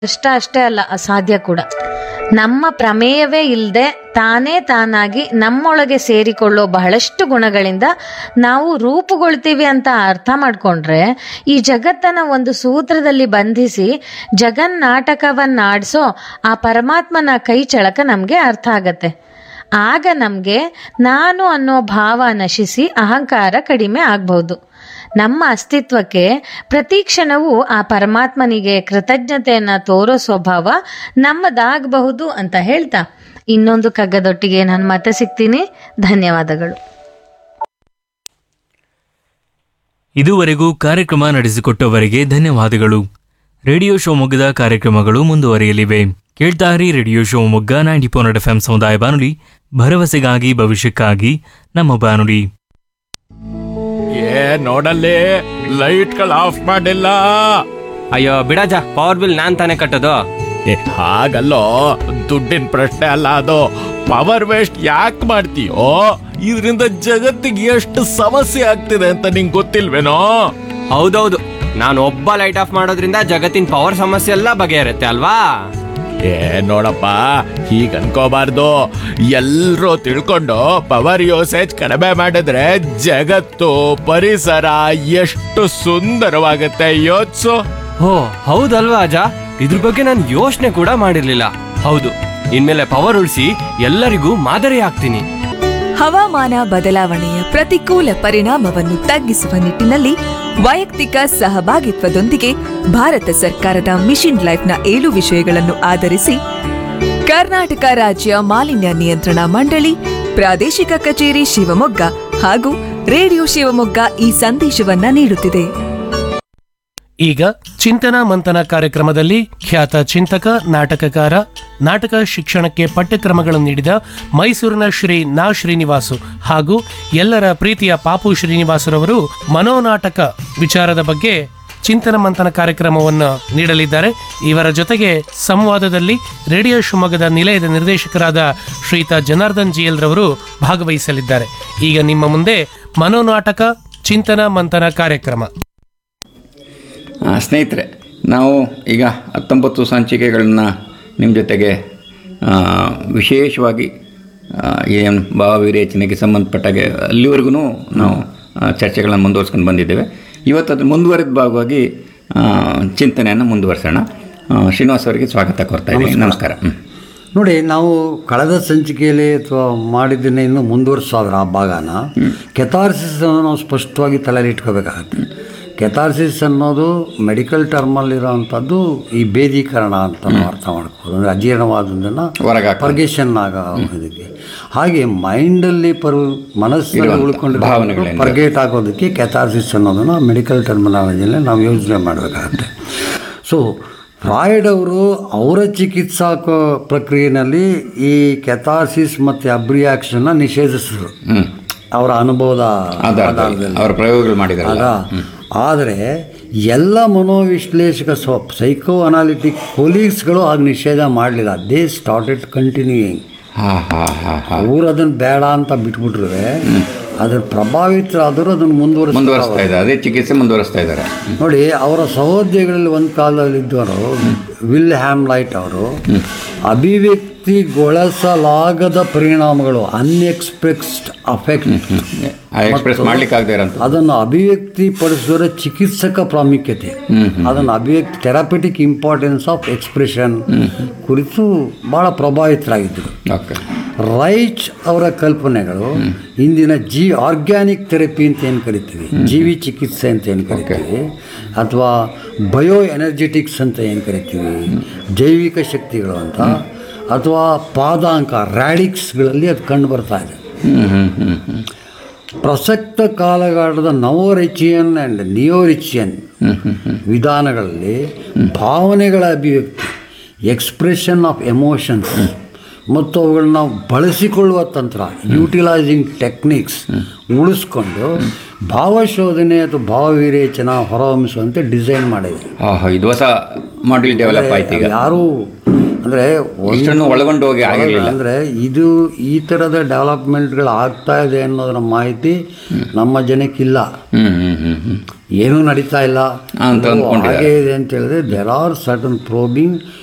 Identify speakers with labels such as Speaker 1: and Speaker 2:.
Speaker 1: ಕಷ್ಟ ಅಷ್ಟೇ ಅಲ್ಲ ಅಸಾಧ್ಯ ಕೂಡ ನಮ್ಮ ಪ್ರಮೇಯವೇ ಇಲ್ಲದೆ ತಾನೇ ತಾನಾಗಿ ನಮ್ಮೊಳಗೆ ಸೇರಿಕೊಳ್ಳೋ ಬಹಳಷ್ಟು ಗುಣಗಳಿಂದ ನಾವು ರೂಪುಗೊಳ್ತೀವಿ ಅಂತ ಅರ್ಥ ಮಾಡ್ಕೊಂಡ್ರೆ ಈ ಜಗತ್ತನ್ನ ಒಂದು ಸೂತ್ರದಲ್ಲಿ ಬಂಧಿಸಿ ಜಗನ್ನಾಟಕವನ್ನಾಡಿಸೋ ಆ ಪರಮಾತ್ಮನ ಕೈ ಚಳಕ ನಮಗೆ ಅರ್ಥ ಆಗತ್ತೆ ಆಗ ನಮಗೆ ನಾನು ಅನ್ನೋ ಭಾವ ನಶಿಸಿ ಅಹಂಕಾರ ಕಡಿಮೆ ಆಗ್ಬಹುದು ನಮ್ಮ ಅಸ್ತಿತ್ವಕ್ಕೆ ಪ್ರತಿ ಕ್ಷಣವೂ ಆ ಪರಮಾತ್ಮನಿಗೆ ಕೃತಜ್ಞತೆಯನ್ನ ತೋರೋ ಸ್ವಭಾವ ನಮ್ಮದಾಗಬಹುದು ಅಂತ ಹೇಳ್ತಾ ಇನ್ನೊಂದು ಕಗ್ಗದೊಟ್ಟಿಗೆ ನಾನು ಮತ್ತೆ ಸಿಗ್ತೀನಿ ಧನ್ಯವಾದಗಳು
Speaker 2: ಇದುವರೆಗೂ ಕಾರ್ಯಕ್ರಮ ನಡೆಸಿಕೊಟ್ಟವರಿಗೆ ಧನ್ಯವಾದಗಳು ರೇಡಿಯೋ ಶಿವಮೊಗ್ಗದ ಕಾರ್ಯಕ್ರಮಗಳು ಮುಂದುವರಿಯಲಿವೆ ಕೇಳ್ತಾರಿ radio Shivamogga ninety four F M ಸಮುದಾಯ ಬಾನುಲಿ ಭರವಸೆಗಾಗಿ ಭವಿಷ್ಯಕ್ಕಾಗಿ ನಮ್ಮ ಬಾನುಲಿ
Speaker 3: ಏ ನೋಡಲ್ಲಿ ಲೈಟ್ಗಳು ಆಫ್ ಮಾಡಿಲ್ಲ
Speaker 4: ಅಯ್ಯೋ ಬಿಡಜ ಪವರ್ ಬಿಲ್ ನಾನ್ ತಾನೇ ಕಟ್ಟೋದು
Speaker 3: ಏ ಹಾಗಲ್ಲೋ ದುಡ್ಡಿನ ಪ್ರಶ್ನೆ ಅಲ್ಲ ಅದು ಪವರ್ ವೇಸ್ಟ್ ಯಾಕೆ ಮಾಡ್ತೀಯೋ ಇದರಿಂದ ಜಗತ್ತಿಗೆ ಎಷ್ಟು ಸಮಸ್ಯೆ ಆಗ್ತಿದೆ ಅಂತ ನಿಂಗೆ ಗೊತ್ತಿಲ್ವೇನೋ
Speaker 4: ಹೌದೌದು ನಾನು ಒಬ್ಬ ಲೈಟ್ ಆಫ್ ಮಾಡೋದ್ರಿಂದ ಜಗತ್ತಿನ ಪವರ್ ಸಮಸ್ಯೆ ಎಲ್ಲ ಬಗೆಹರುತ್ತೆ ಅಲ್ವಾ
Speaker 3: ಏ ನೋಡಪ್ಪ ಹೀಗ್ ಅನ್ಕೋಬಾರ್ದು ಎಲ್ರೂ ತಿಳ್ಕೊಂಡು ಪವರ್ ಯೂಸೇಜ್ ಕಡಿಮೆ ಮಾಡಿದ್ರೆ ಜಗತ್ತು ಪರಿಸರ ಎಷ್ಟು ಸುಂದರವಾಗುತ್ತೆ ಯೋಚ್ಸು
Speaker 4: ಓ ಹೌದಲ್ವಾ ಅಜ ಇದ್ರ ಬಗ್ಗೆ ನಾನು ಯೋಚನೆ ಕೂಡ ಮಾಡಿರ್ಲಿಲ್ಲ ಹೌದು ಇನ್ಮೇಲೆ ಪವರ್ ಉಳಿಸಿ ಎಲ್ಲರಿಗೂ ಮಾದರಿ ಆಗ್ತೀನಿ
Speaker 5: ಹವಾಮಾನ ಬದಲಾವಣೆಯ ಪ್ರತಿಕೂಲ ಪರಿಣಾಮವನ್ನು ತಗ್ಗಿಸುವ ನಿಟ್ಟಿನಲ್ಲಿ ವೈಯಕ್ತಿಕ ಸಹಭಾಗಿತ್ವದೊಂದಿಗೆ ಭಾರತ ಸರ್ಕಾರದ ಮಿಷನ್ ಲೈಫ್ನ ಏಳು ವಿಷಯಗಳನ್ನು ಆಧರಿಸಿ ಕರ್ನಾಟಕ ರಾಜ್ಯ ಮಾಲಿನ್ಯ ನಿಯಂತ್ರಣ ಮಂಡಳಿ ಪ್ರಾದೇಶಿಕ ಕಚೇರಿ ಶಿವಮೊಗ್ಗ ಹಾಗೂ ರೇಡಿಯೋ ಶಿವಮೊಗ್ಗ ಈ ಸಂದೇಶವನ್ನ ನೀಡುತ್ತಿದೆ
Speaker 6: ಈಗ ಚಿಂತನ ಮಂಥನ ಕಾರ್ಯಕ್ರಮದಲ್ಲಿ ಖ್ಯಾತ ಚಿಂತಕ ನಾಟಕಕಾರ ನಾಟಕ ಶಿಕ್ಷಣಕ್ಕೆ ಪಠ್ಯಕ್ರಮಗಳನ್ನು ನೀಡಿದ ಮೈಸೂರಿನ ಶ್ರೀ ನಾ ಶ್ರೀನಿವಾಸು ಹಾಗೂ ಎಲ್ಲರ ಪ್ರೀತಿಯ ಪಾಪು ಶ್ರೀನಿವಾಸರವರು ಮನೋನಾಟಕ ವಿಚಾರದ ಬಗ್ಗೆ ಚಿಂತನ ಮಂಥನ ಕಾರ್ಯಕ್ರಮವನ್ನು ನೀಡಲಿದ್ದಾರೆ ಇವರ ಜೊತೆಗೆ ಸಂವಾದದಲ್ಲಿ ರೇಡಿಯೋ ಶಿವಮೊಗ್ಗದ ನಿಲಯದ ನಿರ್ದೇಶಕರಾದ ಶ್ರೀಯುತ ಜನಾರ್ದನ್ ಜಿಎಲ್ ರವರು ಭಾಗವಹಿಸಲಿದ್ದಾರೆ ಈಗ ನಿಮ್ಮ ಮುಂದೆ ಮನೋನಾಟಕ ಚಿಂತನ ಮಂಥನ ಕಾರ್ಯಕ್ರಮ
Speaker 7: ಆ, ಸ್ನೇಹಿತರೆ ನಾವು ಈಗ ಹತ್ತೊಂಬತ್ತು ಸಂಚಿಕೆಗಳನ್ನ ನಿಮ್ಮ ಜೊತೆಗೆ ಆ, ವಿಶೇಷವಾಗಿ ಏನು ಭಾವವಿರೇಚನೆಗೆ ಸಂಬಂಧಪಟ್ಟಾಗೆ ಅಲ್ಲಿವರೆಗೂ ನಾವು ಆ, ಚರ್ಚೆಗಳನ್ನು ಮುಂದುವರ್ಸ್ಕೊಂಡು ಬಂದಿದ್ದೇವೆ ಇವತ್ತು ಅದು ಮುಂದುವರೆದ ಭಾಗವಾಗಿ ಆ, ಚಿಂತನೆಯನ್ನು ಮುಂದುವರಿಸೋಣ ಆ, ಶ್ರೀನಿವಾಸ್ ಅವರಿಗೆ ಸ್ವಾಗತ ಕೊಡ್ತಾ ಇದ್ದೀನಿ ನಮಸ್ಕಾರ ಹ್ಮ್.
Speaker 8: ನೋಡಿ ನಾವು ಕಳೆದ ಸಂಚಿಕೆಯಲ್ಲಿ ಅಥವಾ ಮಾಡಿದ್ದನ್ನೇ ಇನ್ನೂ ಮುಂದುವರಿಸೋದ್ರ ಆ ಭಾಗನ ಕೆಥಾರ್ಸಿಸ್ ನಾವು ಸ್ಪಷ್ಟವಾಗಿ ತಲೆಯಲ್ಲಿ ಇಟ್ಕೋಬೇಕಾಗತ್ತೆ ಕೆಥಾರ್ಸಿಸ್ ಅನ್ನೋದು ಮೆಡಿಕಲ್ ಟರ್ಮಲ್ಲಿರೋವಂಥದ್ದು ಈ ಭೇದೀಕರಣ ಅಂತ ನಾವು ಅರ್ಥ ಮಾಡ್ಕೋದು ಅಂದರೆ ಅಜೀರ್ಣವಾದದ್ದನ್ನು
Speaker 7: ಹೊರಗೆ ಹಾಕೋದು.
Speaker 8: ಪರ್ಗೇಷನ್ ಆಗೋ ಇದಕ್ಕೆ ಹಾಗೆ ಮೈಂಡಲ್ಲಿ ಪರ್ ಮನಸ್ಸಿನಲ್ಲಿ
Speaker 7: ಇರುವಂಥ
Speaker 8: ಉಳ್ಕೊಂಡಿರೋ
Speaker 7: ಭಾವನೆಗಳಿಂದ.
Speaker 8: ಪರ್ಗೇಟ್ ಆಗೋದಕ್ಕೆ ಕೆಥಾರ್ಸಿಸ್ ಅನ್ನೋದನ್ನು ಮೆಡಿಕಲ್ ಟರ್ಮಿನಾಲಜಿಯಲ್ಲಿ ನಾವು ಯೋಚನೆ ಮಾಡಬೇಕಾಗತ್ತೆ ಸೊ ಫ್ರಾಯ್ಡ್ ಅವರು ಅವರ ಚಿಕಿತ್ಸಾ ಕ- ಪ್ರಕ್ರಿಯೆಯಲ್ಲಿ ಈ ಕೆಥಾರ್ಸಿಸ್ ಮತ್ತು ಅಬ್ರಿಯಾಕ್ಷನ್ನ ನಿಷೇಧಿಸಿದ್ರು
Speaker 7: ಹ್ಮ್.
Speaker 8: ಅವರ ಅನುಭವದ
Speaker 7: ಆಧಾರದಲ್ಲಿ
Speaker 8: ಆಧಾರದಲ್ಲಿ
Speaker 7: ಅವರ ಪ್ರಯೋಗಗಳು ಮಾಡಿದಾರಲ್ಲ
Speaker 8: ಅದ ಆದರೆ ಎಲ್ಲ ಮನೋವಿಶ್ಲೇಷಕ ಸ್ವ ಸೈಕೋ ಅನಾಲಿಟಿಕ್ ಕೊಲೀಗ್ಸ್ಗಳು ಆಗ ನಿಷೇಧ ಮಾಡಲಿಲ್ಲ ದೇ ಸ್ಟಾರ್ಟೆಡ್ ಕಂಟಿನ್ಯೂಯಿಂಗ್
Speaker 7: ಹಾಂ ಹಾಂ ಹಾಂ ಹಾಂ
Speaker 8: ಅವ್ರು ಅದನ್ನು ಬೇಡ ಅಂತ ಬಿಟ್ಬಿಟ್ರೆ ಅದ್ರ ಪ್ರಭಾವಿತರಾದರೂ ಅದನ್ನು ಮುಂದುವರಿಸ್ತಾ
Speaker 7: ಮುಂದುವರಿಸ್ತಾ ಇದ್ದಾರೆ ಅದೇ ಚಿಕಿತ್ಸೆ ಮುಂದುವರಿಸ್ತಾ ಇದ್ದಾರೆ
Speaker 8: ನೋಡಿ ಅವರ ಸಹೋದ್ಯೋಗಿಗಳಲ್ಲಿ ಒಂದು ಕಾಲದಲ್ಲಿ ಇದ್ದವರು ವಿಲ್ ಹ್ಯಾಮ್ ಲೈಟ್ ಅವರು ಅಭಿವ್ಯಕ್ತಿಗೊಳಿಸಲಾಗದ ಪರಿಣಾಮಗಳು ಅನ್ಎಕ್ಸ್ಪ್ರೆಸ್ಡ್ ಅಫೆಕ್ಟ್
Speaker 7: ಎಕ್ಸ್ಪ್ರೆಸ್ ಮಾಡ್ಲಿಕ್ಕೆ ಆಗದೆ ಇರೋಂಥ
Speaker 8: ಅದನ್ನು ಅಭಿವ್ಯಕ್ತಿ ಪಡಿಸಿದರೆ ಚಿಕಿತ್ಸಕ ಪ್ರಾಮುಖ್ಯತೆ ಅದನ್ನು ಅಭಿವ್ಯಕ್ತಿ ಥೆರಪಿಟಿಕ್ ಇಂಪಾರ್ಟೆನ್ಸ್ ಆಫ್ ಎಕ್ಸ್ಪ್ರೆಷನ್ ಕುರಿತು ಭಾಳ ಪ್ರಭಾವಿತರಾಗಿದ್ದರು
Speaker 7: ಓಕೆ
Speaker 8: ರೈಟ್ ಅವರ ಕಲ್ಪನೆಗಳು ಇಂದಿನ ಜೀ ಆರ್ಗ್ಯಾನಿಕ್ ಥೆರಪಿ ಅಂತ ಏನು ಕರಿತೀವಿ ಜೀವಿ ಚಿಕಿತ್ಸೆ ಅಂತ ಏನು ಕರಿತೀವಿ ಅಥವಾ ಬಯೋ ಎನರ್ಜೆಟಿಕ್ಸ್ ಅಂತ ಏನು ಕರಿತೀವಿ ಜೈವಿಕ ಶಕ್ತಿಗಳು ಅಂತ ಅಥವಾ ಪಾದಾಂಕ ರ್ಯಾಡಿಕ್ಸ್ಗಳಲ್ಲಿ ಅದು ಕಂಡು ಬರ್ತಾ ಇದೆ
Speaker 7: ಹ್ಞೂ ಹ್ಞೂ ಹ್ಞೂ ಹ್ಞೂ
Speaker 8: ಪ್ರಸಕ್ತ ಕಾಲಘಟ್ಟದ ನವೋರಿಚಿಯನ್ ಆ್ಯಂಡ್ ನಿಯೋರಿಚಿಯನ್ ವಿಧಾನಗಳಲ್ಲಿ ಭಾವನೆಗಳ ಅಭಿವ್ಯಕ್ತಿ ಎಕ್ಸ್ಪ್ರೆಷನ್ ಆಫ್ ಎಮೋಷನ್ಸ್ ಮತ್ತು ಅವುಗಳನ್ನ ಬಳಸಿಕೊಳ್ಳುವ ತಂತ್ರ ಯೂಟಿಲೈಸಿಂಗ್ ಟೆಕ್ನಿಕ್ಸ್ ಉಳಿಸ್ಕೊಂಡು ಭಾವಶೋಧನೆ ಅಥವಾ ಭಾವವಿರೇಚನ ಹೊರಹೊಮ್ಮಿಸುವಂತೆ ಡಿಸೈನ್ ಮಾಡಿದೆ
Speaker 7: ಆಹಾ ಇದು ಹೊಸ ಮಾಡ್ಯೂಲ್ ಡೆವಲಪ್ ಆಯ್ತು ಈಗ
Speaker 8: ಯಾರೂ ಅಂದರೆ
Speaker 7: ಇಷ್ಟನ್ನು ಒಳಗೊಂಡು ಹೋಗಿ ಆಗಿರಲಿಲ್ಲ
Speaker 8: ಅಂದರೆ ಇದು ಈ ಥರದ ಡೆವಲಪ್ಮೆಂಟ್ಗಳು ಆಗ್ತಾ ಇದೆ ಅನ್ನೋದರ ಮಾಹಿತಿ ನಮ್ಮ ಜನಕ್ಕಿಲ್ಲ
Speaker 7: ಹ್ಮ್ ಹ್ಮ್ ಹ್ಮ್ ಹ್ಮ್
Speaker 8: ಏನೂ ನಡೀತಾ ಇಲ್ಲ
Speaker 7: ಅಂತ
Speaker 8: ಇದು
Speaker 7: ಅಂದ್ಕೊಂಡಿದ್ದಾರೆ.
Speaker 8: ಹಾಗೆ ಇದೆ ಅಂತ ಹೇಳಿದ್ರೆ ದೆರ್ ಆರ್ ಸರ್ಟನ್ ಪ್ರೋಬಿಂಗ್